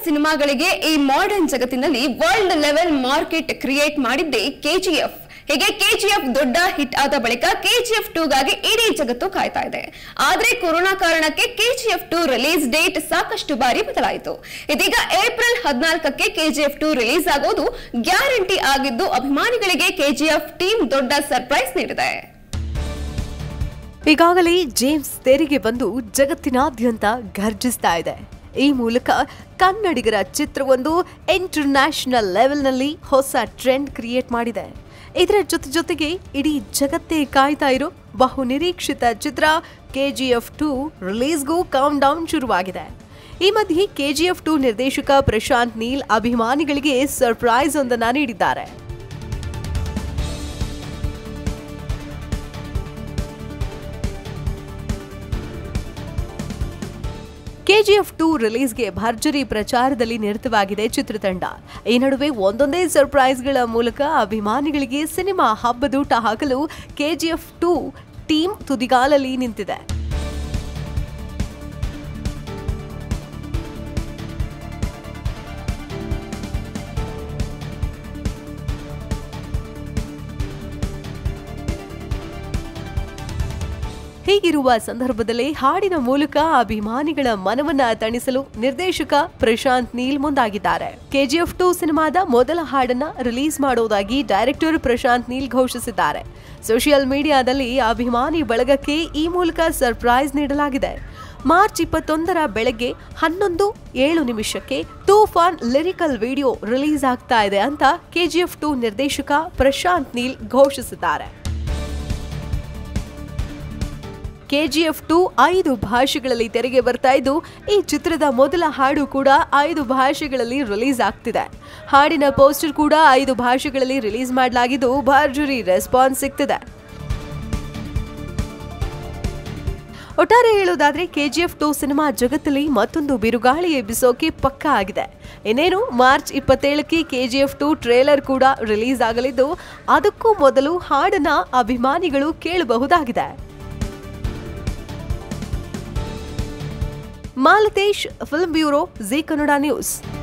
ಸಿನಿಮಾಗಳಿಗೆ ಈ ಮಾಡರ್ನ್ ಜಗತ್ತಿನಲ್ಲಿ ವರ್ಲ್ಡ್ ಲೆವೆಲ್ ಮಾರ್ಕೆಟ್ ಕ್ರಿಯೇಟ್ ಮಾಡಿದ್ದೇ ಕೆಜಿಎಫ್ ಹೀಗೆ ಕೆಜಿಎಫ್ ದೊಡ್ಡ ಹಿಟ್ ಆದ ಬಳಿಕ ಕೆಜಿಎಫ್ ಟೂ ಗಾಗಿ ಇಡೀ ಜಗತ್ತು ಕಾಯ್ತಾ ಇದೆ ಆದ್ರೆ ಕೊರೋನಾ ಕಾರಣಕ್ಕೆ ಕೆಜಿಎಫ್ ಟೂ ರಿಲೀಸ್ ಡೇಟ್ ಸಾಕಷ್ಟು ಬಾರಿ ಬದಲಾಯಿತು ಇದೀಗ ಏಪ್ರಿಲ್ ಹದಿನಾಲ್ಕಕ್ಕೆ ಕೆಜಿಎಫ್ ಟೂ ರಿಲೀಸ್ ಆಗೋದು ಗ್ಯಾರಂಟಿ ಆಗಿದ್ದು ಅಭಿಮಾನಿಗಳಿಗೆ ಕೆಜಿಎಫ್ ಟೀಮ್ ದೊಡ್ಡ ಸರ್ಪ್ರೈಸ್ ನೀಡಿದೆ ಈಗಾಗಲೇ ಜೇಮ್ಸ್ ತೆರಿಗೆ ಬಂದು ಜಗತ್ತಿನಾದ್ಯಂತ ಘರ್ಜಿಸ್ತಾ ಇದೆ ಈ ಮೂಲಕ ಕನ್ನಡಿಗರ ಚಿತ್ರವೊಂದು ಇಂಟರ್ನ್ಯಾಷನಲ್ ಲೆವೆಲ್ನಲ್ಲಿ ಹೊಸ ಟ್ರೆಂಡ್ ಕ್ರಿಯೇಟ್ ಮಾಡಿದೆ ಇದರ ಜೊತೆ ಜೊತೆಗೆ ಇಡೀ ಜಗತ್ತೇ ಕಾಯ್ತಾ ಇರೋ ಬಹು ನಿರೀಕ್ಷಿತ ಚಿತ್ರ ಕೆಜಿಎಫ್ ಟು ರಿಲೀಸ್ಗೂ ಕೌಂಟ್ ಡೌನ್ ಶುರುವಾಗಿದೆ ಈ ಮಧ್ಯೆ ಕೆಜಿಎಫ್ ಟು ನಿರ್ದೇಶಕ ಪ್ರಶಾಂತ್ ನೀಲ್ ಅಭಿಮಾನಿಗಳಿಗೆ ಸರ್ಪ್ರೈಸ್ ಒಂದನ್ನ ನೀಡಿದ್ದಾರೆ ಕೆಜಿಎಫ್ ಟೂ ರಿಲೀಸ್ಗೆ ಭರ್ಜರಿ ಪ್ರಚಾರದಲ್ಲಿ ನಿರತವಾಗಿದೆ ಚಿತ್ರತಂಡ ಈ ನಡುವೆ ಒಂದೊಂದೇ ಸರ್ಪ್ರೈಸ್ಗಳ ಮೂಲಕ ಅಭಿಮಾನಿಗಳಿಗೆ ಸಿನಿಮಾ ಹಬ್ಬದೂಟ ಹಾಕಲು ಕೆಜಿಎಫ್ ಟೂ ಟೀಮ್ ತುದಿಗಾಲಲ್ಲಿ ನಿಂತಿದೆ ಹೀಗಿರುವ ಸಂದರ್ಭದಲ್ಲಿ ಹಾಡಿನ ಮೂಲಕ ಅಭಿಮಾನಿಗಳ ಮನವನ್ನ ತಣಿಸಲು ನಿರ್ದೇಶಕ ಪ್ರಶಾಂತ್ ನೀಲ್ ಮುಂದಾಗಿದ್ದಾರೆ ಕೆಜಿಎಫ್ ಟೂ ಸಿನಿಮಾದ ಮೊದಲ ಹಾಡನ್ನ ರಿಲೀಸ್ ಮಾಡೋದಾಗಿ ಡೈರೆಕ್ಟರ್ ಪ್ರಶಾಂತ್ ನೀಲ್ ಘೋಷಿಸಿದ್ದಾರೆ ಸೋಷಿಯಲ್ ಮೀಡಿಯಾದಲ್ಲಿ ಅಭಿಮಾನಿ ಬಳಗಕ್ಕೆ ಈ ಮೂಲಕ ಸರ್ಪ್ರೈಸ್ ನೀಡಲಾಗಿದೆ ಮಾರ್ಚ್ ಇಪ್ಪತ್ತೊಂದರ ಬೆಳಗ್ಗೆ ಹನ್ನೊಂದು ಏಳು ನಿಮಿಷಕ್ಕೆ ತೂಫಾನ್ ಲಿರಿಕಲ್ ವಿಡಿಯೋ ರಿಲೀಸ್ ಆಗ್ತಾ ಇದೆ ಅಂತ ಕೆಜಿಎಫ್ ಟೂ ನಿರ್ದೇಶಕ ಪ್ರಶಾಂತ್ ನೀಲ್ ಘೋಷಿಸಿದ್ದಾರೆ ಕೆಜಿಎಫ್ ಟು ಐದು ಭಾಷೆಗಳಲ್ಲಿ ತೆರೆಗೆ ಬರ್ತಾ ಇದ್ದು ಈ ಚಿತ್ರದ ಮೊದಲ ಹಾಡು ಕೂಡ ಐದು ಭಾಷೆಗಳಲ್ಲಿ ರಿಲೀಸ್ ಆಗ್ತಿದೆ ಹಾಡಿನ ಪೋಸ್ಟರ್ ಕೂಡ ಐದು ಭಾಷೆಗಳಲ್ಲಿ ರಿಲೀಸ್ ಮಾಡಲಾಗಿದ್ದು ಭರ್ಜರಿ ರೆಸ್ಪಾನ್ಸ್ ಸಿಗ್ತಿದೆ ಒಟ್ಟಾರೆ ಹೇಳೋದಾದ್ರೆ ಕೆಜಿಎಫ್ ಟು ಸಿನಿಮಾ ಜಗತ್ತಲ್ಲಿ ಮತ್ತೊಂದು ಬಿರುಗಾಳಿ ಎಬ್ಬಿಸೋಕೆ ಪಕ್ಕಾ ಆಗಿದೆ ಇನ್ನೇನು ಮಾರ್ಚ್ ಇಪ್ಪತ್ತೇಳಕ್ಕೆ ಕೆಜಿಎಫ್ ಟು ಟ್ರೇಲರ್ ಕೂಡ ರಿಲೀಸ್ ಆಗಲಿದ್ದು ಅದಕ್ಕೂ ಮೊದಲು ಹಾಡನ್ನ ಅಭಿಮಾನಿಗಳು ಕೇಳಬಹುದಾಗಿದೆ Malatesh film bureau Zee Kannada news